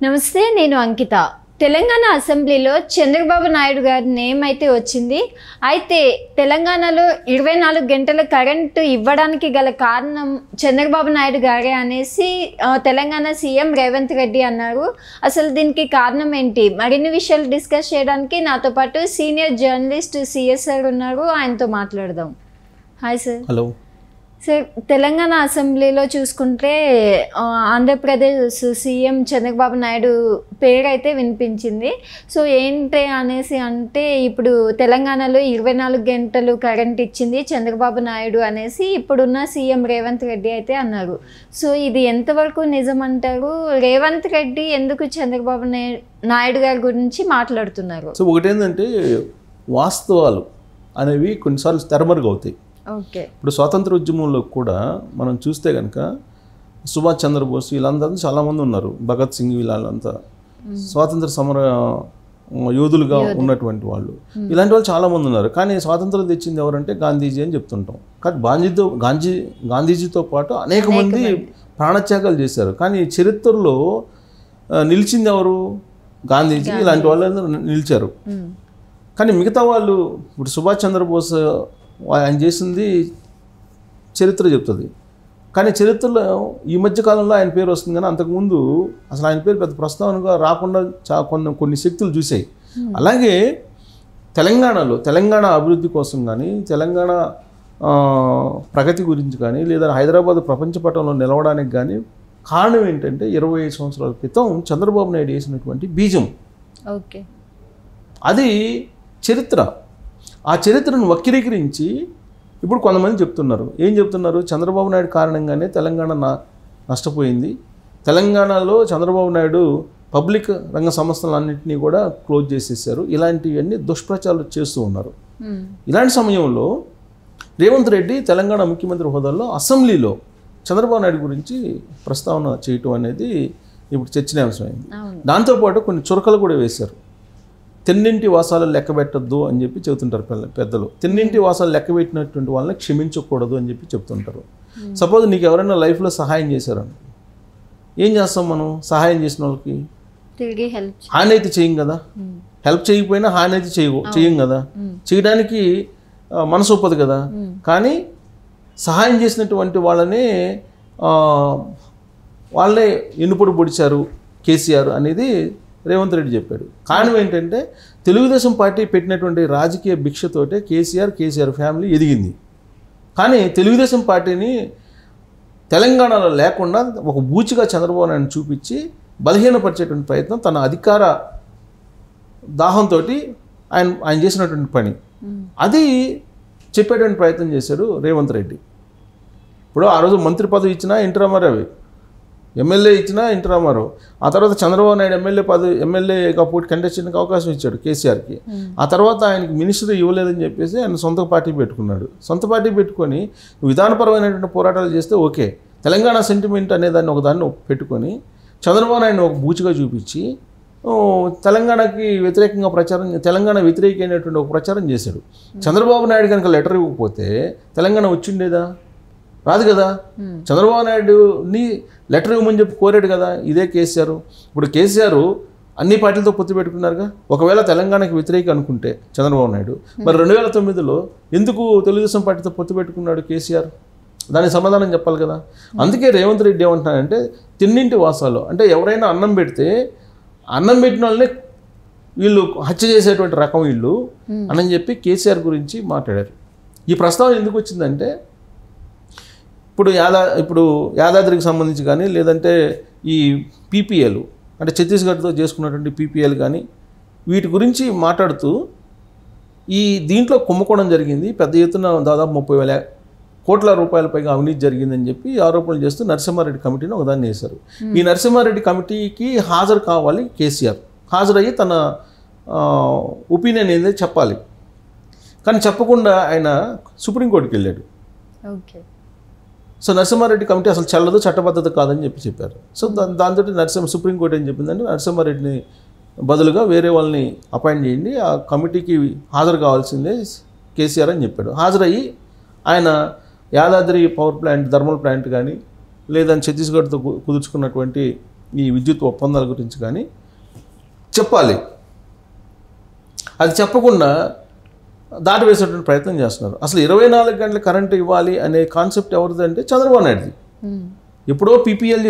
నమస్తే నేను అంకిత తెలంగాణ అసెంబ్లీలో చంద్రబాబు నాయుడు గారి నేమ్ అయితే వచ్చింది అయితే తెలంగాణలో ఇరవై నాలుగు గంటల కరెంటు ఇవ్వడానికి గల కారణం చంద్రబాబు నాయుడు గారే అనేసి ఆ, తెలంగాణ సీఎం రేవంత్ రెడ్డి అన్నారు అసలు దీనికి కారణం ఏంటి మరిన్ని విషయాలు డిస్కస్ చేయడానికి నాతో పాటు సీనియర్ జర్నలిస్ట్ సిఎస్ఆర్ ఉన్నారు ఆయనతో మాట్లాడదాం hi sir hello sir Telangana అసెంబ్లీలో చూసుకుంటే ఆ, ఆంధ్రప్రదేశ్ సీఎం చంద్రబాబు నాయుడు పేరు అయితే వినిపించింది సో ఏంటి అనేసి అంటే ఇప్పుడు తెలంగాణలో ఇరవై నాలుగు గంటలు కరెంట్ ఇచ్చింది చంద్రబాబు నాయుడు అనేసి ఇప్పుడున్న సీఎం రేవంత్ రెడ్డి అయితే అన్నారు సో ఇది ఎంతవరకు నిజం అంటారు రేవంత్ రెడ్డి ఎందుకు చంద్రబాబు నాయ- నాయుడు గారి గురించి మాట్లాడుతున్నారు సో ఒకటేంటంటే వాస్తవాలు అనేవి కొన్నిసార్లు తెరమరుగు అవుతాయి ఓకే ఇప్పుడు స్వాతంత్ర ఉద్యమంలో కూడా మనం చూస్తే కనుక సుభాష్ చంద్రబోస్ వీళ్ళందరూ చాలామంది ఉన్నారు భగత్ సింగ్ వీళ్ళంతా స్వాతంత్ర సమర ఆ, యోధులుగా ఉన్నటువంటి వాళ్ళు ఇలాంటి వాళ్ళు చాలామంది ఉన్నారు కానీ స్వాతంత్రం తెచ్చింది ఎవరంటే గాంధీజీ అని చెప్తుంటాం కానీ గాంధీతో గాంధీ గాంధీజీతో పాటు అనేక మంది ప్రాణత్యాగాలు చేశారు కానీ చరిత్రలో ఆ, నిలిచింది ఎవరు గాంధీజీ ఇలాంటి వాళ్ళందరూ నిలిచారు ఉమ్, కానీ మిగతా వాళ్ళు ఇప్పుడు సుభాష్ చంద్రబోస్ ఆయన చేసింది చరిత్ర చెప్తుంది కానీ చరిత్రలో ఈ మధ్య కాలంలో ఆయన పేరు వస్తుంది కానీ అంతకుముందు అసలు ఆయన పేరు పెద్ద ప్రస్తావనగా రాకుండా చా కొన్ని కొన్ని శక్తులు చూసాయి అలాగే తెలంగాణలో తెలంగాణ అభివృద్ధి కోసం కానీ తెలంగాణ ఆ, ప్రగతి గురించి కానీ లేదా హైదరాబాద్ ప్రపంచ పటంలో నిలవడానికి కానీ కారణం ఏంటంటే ఇరవై ఐదు సంవత్సరాల క్రితం చంద్రబాబు నాయుడు వేసినటువంటి బీజం ఓకే అది చరిత్ర ఆ చరిత్రను వక్రీకరించి ఇప్పుడు కొంతమంది చెప్తున్నారు ఏం చెప్తున్నారు చంద్రబాబు నాయుడు కారణంగానే తెలంగాణ నా నష్టపోయింది తెలంగాణలో చంద్రబాబు నాయుడు పబ్లిక్ రంగ సంస్థలన్నింటినీ కూడా క్లోజ్ చేసేసారు ఇలాంటివన్నీ దుష్ప్రచారాలు చేస్తూ ఉన్నారు ఉమ్, ఇలాంటి సమయంలో రేవంత్ రెడ్డి తెలంగాణ ముఖ్యమంత్రి హోదాలో అసెంబ్లీలో చంద్రబాబు నాయుడు గురించి ప్రస్తావన చేయటం అనేది ఇప్పుడు చర్చనీయాంశమైంది అవును దాంతోపాటు కొన్ని చురకలు కూడా వేశారు తిన్నింటి వాసాలు లెక్క పెట్టద్దు అని చెప్పి చెబుతుంటారు పిల్ల పెద్దలు తిన్నింటి వాసాలు లెక్క పెట్టినటువంటి వాళ్ళని క్షమించకూడదు అని చెప్పి చెప్తుంటారు సపోజ్ నీకు ఎవరైనా లైఫ్లో సహాయం చేశారని ఏం చేస్తాం మనం సహాయం చేసిన వాళ్ళకి తిరిగి హెల్ప్ హాని అయితే చేయం కదా హెల్ప్ చేయకపోయినా హాని అయితే చేయవు చేయం కదా చేయడానికి ఆ, మనసు ఒప్పదు కదా కానీ సహాయం చేసినటువంటి వాళ్ళనే ఆ, వాళ్ళే ఎన్నుపొడి పొడిచారు కేసీఆర్ అనేది రేవంత్ రెడ్డి చెప్పాడు కారణం ఏంటంటే తెలుగుదేశం పార్టీ పెట్టినటువంటి రాజకీయ భిక్షతోటే కేసీఆర్ కేసీఆర్ ఫ్యామిలీ ఎదిగింది కానీ తెలుగుదేశం పార్టీని తెలంగాణలో లేకుండా ఒక బూచిగా చంద్రబాబు నాయుడు చూపించి బలహీనపరిచేటువంటి ప్రయత్నం తన అధికార దాహంతో ఆయన ఆయన చేసినటువంటి పని అది చెప్పేటువంటి ప్రయత్నం చేశాడు రేవంత్ రెడ్డి ఇప్పుడు ఆ రోజు మంత్రి పదవి ఇచ్చినా ఎన్టీ రామారావు ఎమ్మెల్యే ఇచ్చినా ఎన్టీ రామారావు ఆ తర్వాత చంద్రబాబు నాయుడు ఎమ్మెల్యే పదవి ఎమ్మెల్యేగా పోటీ కంటెస్ట్ చేయడానికి అవకాశం ఇచ్చాడు కేసీఆర్కి ఆ తర్వాత ఆయనకి మినిస్టర్ ఇవ్వలేదని చెప్పేసి ఆయన సొంత పార్టీ పెట్టుకున్నాడు సొంత పార్టీ పెట్టుకొని విధానపరమైనటువంటి పోరాటాలు చేస్తే ఓకే తెలంగాణ సెంటిమెంట్ అనే దాన్ని ఒక దాన్ని పెట్టుకొని చంద్రబాబు నాయుడు ఒక బూచిగా చూపించి ఓ, తెలంగాణకి వ్యతిరేకంగా ప్రచారం తెలంగాణ వ్యతిరేకమైనటువంటి ఒక ప్రచారం చేశాడు చంద్రబాబు నాయుడు కనుక లెటర్ ఇవ్వకపోతే తెలంగాణ వచ్చిండేదా రాదు కదా చంద్రబాబు నాయుడుని లెటర్ ఇవ్వమని చెప్పి కోరాడు కదా ఇదే కేసీఆర్ ఇప్పుడు కేసీఆర్ అన్ని పార్టీలతో పొత్తు పెట్టుకున్నారుగా ఒకవేళ తెలంగాణకి వ్యతిరేక అనుకుంటే చంద్రబాబు నాయుడు మరి రెండు వేల తొమ్మిదిలో ఎందుకు తెలుగుదేశం పార్టీతో పొత్తు పెట్టుకున్నాడు కేసీఆర్ దానికి సమాధానం చెప్పాలి కదా అందుకే రేవంత్ రెడ్డి ఏమంటున్నాడంటే తిన్నింటి వాసాలు అంటే ఎవరైనా అన్నం పెడితే అన్నం పెట్టిన వాళ్ళని వీళ్ళు హత్య చేసేటువంటి రకం వీళ్ళు అని చెప్పి కేసీఆర్ గురించి మాట్లాడారు ఈ ప్రస్తావన ఎందుకు వచ్చిందంటే ఇప్పుడు యాదా ఇప్పుడు యాదాద్రికి సంబంధించి కానీ లేదంటే ఈ పీపీఎల్ అంటే ఛత్తీస్గఢ్తో చేసుకున్నటువంటి పీపీఎల్ కానీ వీటి గురించి మాట్లాడుతూ ఈ దీంట్లో కుంభకోణం జరిగింది పెద్ద ఎత్తున దాదాపు ముప్పై వేల కోట్ల రూపాయల పైగా అవినీతి జరిగిందని చెప్పి ఆరోపణలు చేస్తూ నరసింహారెడ్డి కమిటీని ఒకదాన్ని వేశారు ఈ నరసింహారెడ్డి కమిటీకి హాజరు కావాలి కేసీఆర్ హాజరయ్యి తన ఒపీనియన్ ఏందో చెప్పాలి కానీ చెప్పకుండా ఆయన సుప్రీంకోర్టుకి వెళ్ళాడు ఓకే సో నరసింహారెడ్డి కమిటీ అసలు చెల్లదు చట్టబద్ధత కాదని చెప్పి చెప్పారు సో దా దాంతో నరసింహ సుప్రీంకోర్టు ఏం చెప్పిందంటే నరసింహారెడ్డిని బదులుగా వేరే వాళ్ళని అపాయింట్ చేయండి ఆ కమిటీకి హాజరు కావాల్సిందే కేసీఆర్ అని చెప్పాడు హాజరయ్యి ఆయన Yadadri power plant thermal plant కానీ లేదని ఛత్తీస్గఢ్తో కు- కుదుర్చుకున్నటువంటి ఈ విద్యుత్ ఒప్పందాల గురించి కానీ చెప్పాలి అది చెప్పకుండా దాటివేసేటువంటి ప్రయత్నం చేస్తున్నారు అసలు ఇరవై నాలుగు గంటల కరెంటు ఇవ్వాలి అనే కాన్సెప్ట్ ఎవరిది అంటే చంద్రబాబు నాయుడుది ఉమ్, ఎప్పుడో పీపీఎల్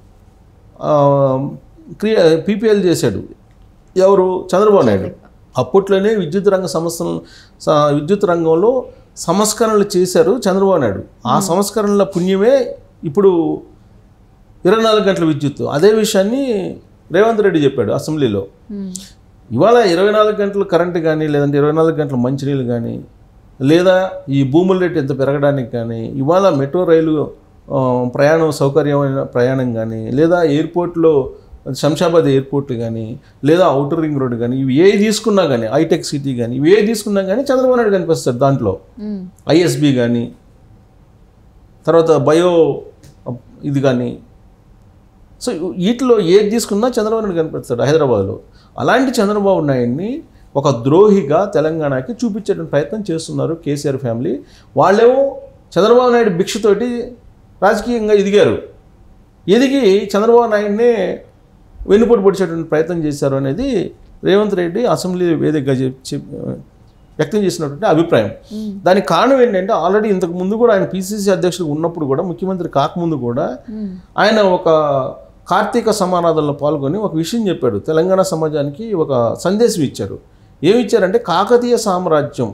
క్రియ పీపీఎల్ చేశాడు ఎవరు చంద్రబాబు నాయుడు అప్పట్లోనే విద్యుత్ రంగ సంస్థలు స- విద్యుత్ రంగంలో సంస్కరణలు చేశారు చంద్రబాబు నాయుడు ఆ సంస్కరణల పుణ్యమే ఇప్పుడు ఇరవై నాలుగు గంటల విద్యుత్ అదే విషయాన్ని రేవంత్ రెడ్డి చెప్పాడు అసెంబ్లీలో ఉమ్, ఇవాళ ఇరవై నాలుగు గంటలు కరెంటు కానీ లేదంటే ఇరవై నాలుగు గంటలు మంచినీళ్ళు కానీ లేదా ఈ భూముల రేటు ఎంత పెరగడానికి కానీ ఇవాళ మెట్రో రైలు ఆ, ప్రయాణం సౌకర్యమైన ప్రయాణం కానీ లేదా ఎయిర్పోర్ట్లో శంషాబాద్ ఎయిర్పోర్ట్ కానీ లేదా అవుటర్ రింగ్ రోడ్ కానీ ఇవి ఏ తీసుకున్నా కానీ హైటెక్ సిటీ కానీ ఇవి ఏ తీసుకున్నా కానీ చంద్రబాబు నాయుడు కనిపిస్తారు దాంట్లో ఉమ్, ఐఎస్బి కానీ తర్వాత బయో ఇది కానీ సో వీటిలో ఏది తీసుకున్నా చంద్రబాబు నాయుడు కనిపిస్తాడు హైదరాబాద్లో అలాంటి చంద్రబాబు నాయుడిని ఒక ద్రోహిగా తెలంగాణకి చూపించేటువంటి ప్రయత్నం చేస్తున్నారు కేసీఆర్ ఫ్యామిలీ వాళ్ళేమో చంద్రబాబు నాయుడు భిక్షతోటి రాజకీయంగా ఎదిగారు ఎదిగి చంద్రబాబు నాయుడినే వెన్నుపోటు పొడిచేటువంటి ప్రయత్నం చేశారు అనేది రేవంత్ రెడ్డి అసెంబ్లీ వేదికగా చెప్ చెప్- వ్యక్తం చేసినటువంటి అభిప్రాయం దానికి కారణం ఏంటంటే ఆల్రెడీ ఇంతకు ముందు కూడా ఆయన పిసిసి అధ్యక్షుడు ఉన్నప్పుడు కూడా ముఖ్యమంత్రి కాకముందు కూడా ఉమ్, ఆయన ఒక కార్తీక సమారాధనలో పాల్గొని ఒక విషయం చెప్పాడు తెలంగాణ సమాజానికి ఒక సందేశం ఇచ్చారు ఏమి ఇచ్చారంటే కాకతీయ సామ్రాజ్యం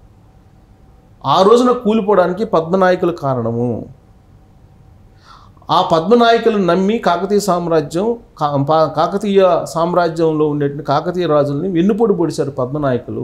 ఆ రోజున కూలిపోవడానికి పద్మనాయకులు కారణము ఆ పద్మనాయకులను నమ్మి కాకతీయ సామ్రాజ్యం కా- పా- కాకతీయ సామ్రాజ్యంలో ఉండేటువంటి కాకతీయ రాజుల్ని వెన్నుపోటు పొడిచారు పద్మనాయకులు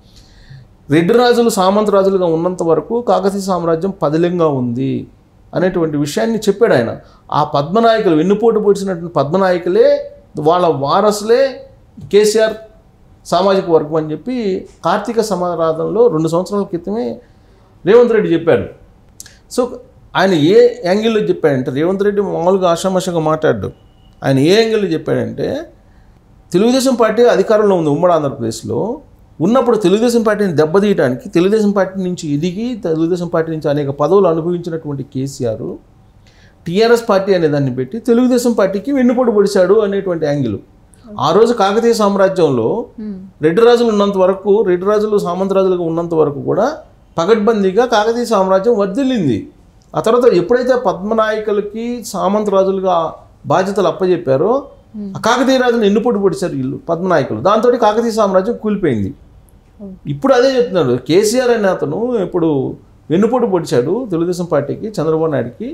రెడ్డి రాజులు సామంత రాజులుగా ఉన్నంత వరకు కాకతీయ సామ్రాజ్యం పదిలంగా ఉంది అనేటువంటి విషయాన్ని చెప్పాడు ఆయన ఆ పద్మనాయకులు వెన్నుపోటు పొడిచినటువంటి పద్మనాయకులే వాళ్ళ వారసులే కేసీఆర్ సామాజిక వర్గం అని చెప్పి కార్తీక సమారాధనలో రెండు సంవత్సరాల క్రితమే రేవంత్ రెడ్డి చెప్పాడు సో ఆయన ఏ యాంగిల్లో చెప్పాడంటే రేవంత్ రెడ్డి మామూలుగా ఆషామాషంగా మాట్లాడు ఆయన ఏ యాంగిల్లో చెప్పాడంటే తెలుగుదేశం పార్టీ అధికారంలో ఉంది ఉమ్మడి ఆంధ్రప్రదేశ్లో ఉన్నప్పుడు తెలుగుదేశం పార్టీని దెబ్బతీయడానికి తెలుగుదేశం పార్టీ నుంచి ఎదిగి తెలుగుదేశం పార్టీ నుంచి అనేక పదవులు అనుభవించినటువంటి కేసీఆర్ టీఆర్ఎస్ పార్టీ అనే దాన్ని పెట్టి తెలుగుదేశం పార్టీకి వెన్నుపోటు పొడిచాడు అనేటువంటి యాంగిల్ ఆ రోజు కాకతీయ సామ్రాజ్యంలో ఉమ్, రెడ్డి రాజులు ఉన్నంత వరకు రెడ్డి రాజులు సామంతరాజులుగా ఉన్నంత వరకు కూడా పగడ్బందీగా కాకతీయ సామ్రాజ్యం వర్ధిల్లింది ఆ తర్వాత ఎప్పుడైతే పద్మనాయకులకి సామంతరాజులుగా బాధ్యతలు అప్పచెప్పారో ఆ కాకతీయ రాజులు ఎన్నుపోటు పొడిచారు వీళ్ళు పద్మనాయకులు దాంతో కాకతీయ సామ్రాజ్యం కూలిపోయింది ఇప్పుడు అదే చెప్తున్నాడు కేసీఆర్ అనే అతను ఇప్పుడు వెన్నుపోటు పొడిచాడు తెలుగుదేశం పార్టీకి చంద్రబాబు నాయుడుకి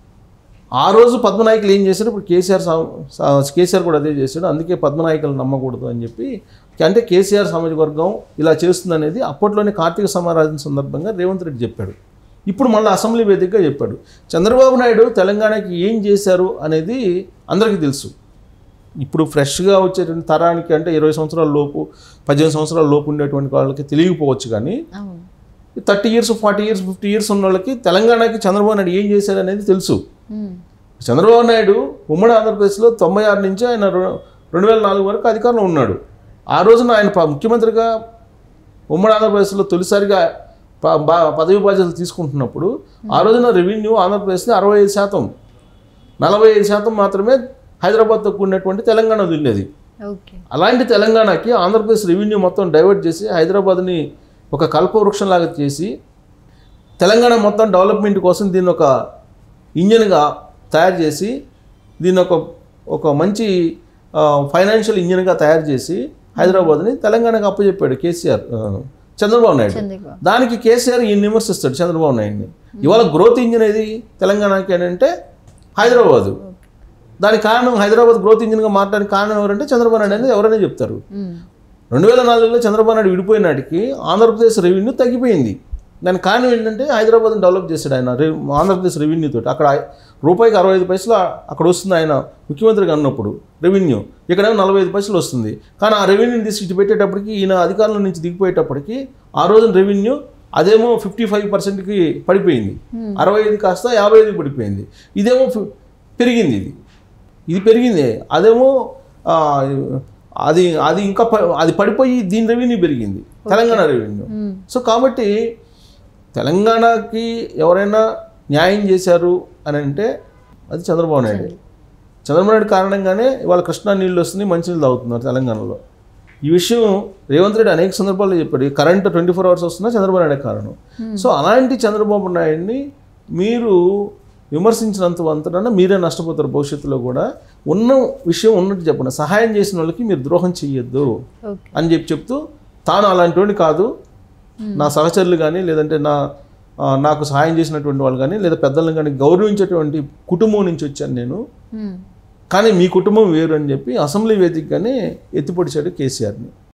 ఆ రోజు పద్మనాయకులు ఏం చేశారు ఇప్పుడు కేసీఆర్ సా- సా- కేసీఆర్ కూడా అదే చేశాడు అందుకే పద్మనాయకులు నమ్మకూడదు అని చెప్పి అంటే కేసీఆర్ సామాజిక వర్గం ఇలా చేస్తుంది అనేది అప్పట్లోనే కార్తీక సమారాధన సందర్భంగా రేవంత్ రెడ్డి చెప్పాడు ఇప్పుడు మళ్ళీ అసెంబ్లీ వేదికగా చెప్పాడు చంద్రబాబు నాయుడు తెలంగాణకి ఏం చేశారు అనేది అందరికీ తెలుసు ఇప్పుడు ఫ్రెష్గా వచ్చేటువంటి తరానికి అంటే ఇరవై సంవత్సరాల లోపు పద్దెనిమిది సంవత్సరాల లోపు ఉండేటువంటి వాళ్ళకి తెలియకపోవచ్చు కానీ అవును thirty years forty years fifty years ఉన్న వాళ్ళకి తెలంగాణకి చంద్రబాబు నాయుడు ఏం చేశారు అనేది తెలుసు ఉమ్, చంద్రబాబు నాయుడు ఉమ్మడి ఆంధ్రప్రదేశ్లో తొంభై ఆరు నుంచి ఆయన రె- రెండు వేల నాలుగు వరకు అధికారంలో ఉన్నాడు ఆ రోజున ఆయన ప- ముఖ్యమంత్రిగా ఉమ్మడి ఆంధ్రప్రదేశ్లో తొలిసారిగా ప- బా- పదవి బాధ్యతలు తీసుకుంటున్నప్పుడు ఆ రోజున రెవెన్యూ ఆంధ్రప్రదేశ్లో అరవై ఐదు శాతం నలభై ఐదు శాతం మాత్రమే హైదరాబాద్తో కూడినటువంటి తెలంగాణది ఉండేది ఓకే అలాంటి తెలంగాణకి ఆంధ్రప్రదేశ్ రెవెన్యూ మొత్తం డైవర్ట్ చేసి హైదరాబాద్ని ఒక కల్పవృక్షంలాగా చేసి తెలంగాణ మొత్తం డెవలప్మెంట్ కోసం దీన్ని ఒక ఇంజిన్గా తయారు చేసి దీన్ని ఒక ఒక మంచి ఫైనాన్షియల్ ఇంజిన్గా తయారు చేసి హైదరాబాద్ని తెలంగాణకు అప్పచెప్పాడు కేసీఆర్ ఆ, చంద్రబాబు నాయుడు చంద్రబాబు దానికి కేసీఆర్ ఈయన విమర్శిస్తాడు చంద్రబాబు నాయుడిని ఇవాళ గ్రోత్ ఇంజిన్ ఏది తెలంగాణకి అని అంటే హైదరాబాదు దానికి కారణం హైదరాబాద్ గ్రోత్ ఇంజిన్గా మారడానికి కారణం ఎవరంటే చంద్రబాబు నాయుడు అనేది ఎవరైనా చెప్తారు ఉమ్, రెండు వేల నాలుగులో చంద్రబాబు నాయుడు విడిపోయినాటికి ఆంధ్రప్రదేశ్ రెవెన్యూ తగ్గిపోయింది దానికి కారణం ఏంటంటే హైదరాబాద్ని డెవలప్ చేశాడు ఆయన రె- ఆంధ్రప్రదేశ్ రెవెన్యూ తోటి అక్కడ రూపాయికి అరవై ఐదు పైసలు అక్కడ వస్తుంది ఆయన ముఖ్యమంత్రిగా ఉన్నప్పుడు రెవెన్యూ ఇక్కడేమో నలభై ఐదు పైసలు వస్తుంది కానీ ఆ రెవెన్యూని తీసి ఇటు పెట్టేటప్పటికి ఈయన అధికారంలో నుంచి దిగిపోయేటప్పటికి ఆ రోజున రెవెన్యూ అదేమో ఫిఫ్టీ ఫైవ్ పర్సెంట్కి పడిపోయింది అరవై ఐదు కాస్త యాభై ఐదు పడిపోయింది ఇదేమో ఫి- పెరిగింది ఇది ఇది పెరిగింది అదేమో ఆ, అది అది ఇంకా ప- అది పడిపోయి దీని రెవెన్యూ పెరిగింది తెలంగాణ రెవెన్యూ ఉమ్, సో కాబట్టి తెలంగాణకి ఎవరైనా న్యాయం చేశారు అని అంటే అది చంద్రబాబు నాయుడు చంద్రబాబు నాయుడు కారణంగానే ఇవాళ కృష్ణా నీళ్ళు వస్తున్నాయి మంచినీళ్ళు తాగుతున్నారు తెలంగాణలో ఈ విషయం రేవంత్ రెడ్డి అనేక సందర్భాల్లో చెప్పాడు ఈ కరెంట్ ట్వంటీ ఫోర్ అవర్స్ వస్తున్నా చంద్రబాబు నాయుడే కారణం సో అలాంటి చంద్రబాబు నాయుడిని మీరు విమర్శించినంత అంతటా మీరే నష్టపోతారు భవిష్యత్తులో కూడా ఉన్న విషయం ఉన్నట్టు చెప్పండి సహాయం చేసిన వాళ్ళకి మీరు ద్రోహం చెయ్యొద్దు ఓకే అని చెప్పి చెప్తూ తాను అలాంటి వాడిని కాదు నా సహచరులు కానీ లేదంటే నా ఆ, నాకు సహాయం చేసినటువంటి వాళ్ళు కానీ లేదా పెద్దలను కానీ గౌరవించేటువంటి కుటుంబం నుంచి వచ్చాను నేను ఉమ్. కానీ మీ కుటుంబం వేరు అని చెప్పి అసెంబ్లీ వేదికగానే ఎత్తిపొడిచాడు కేసీఆర్ని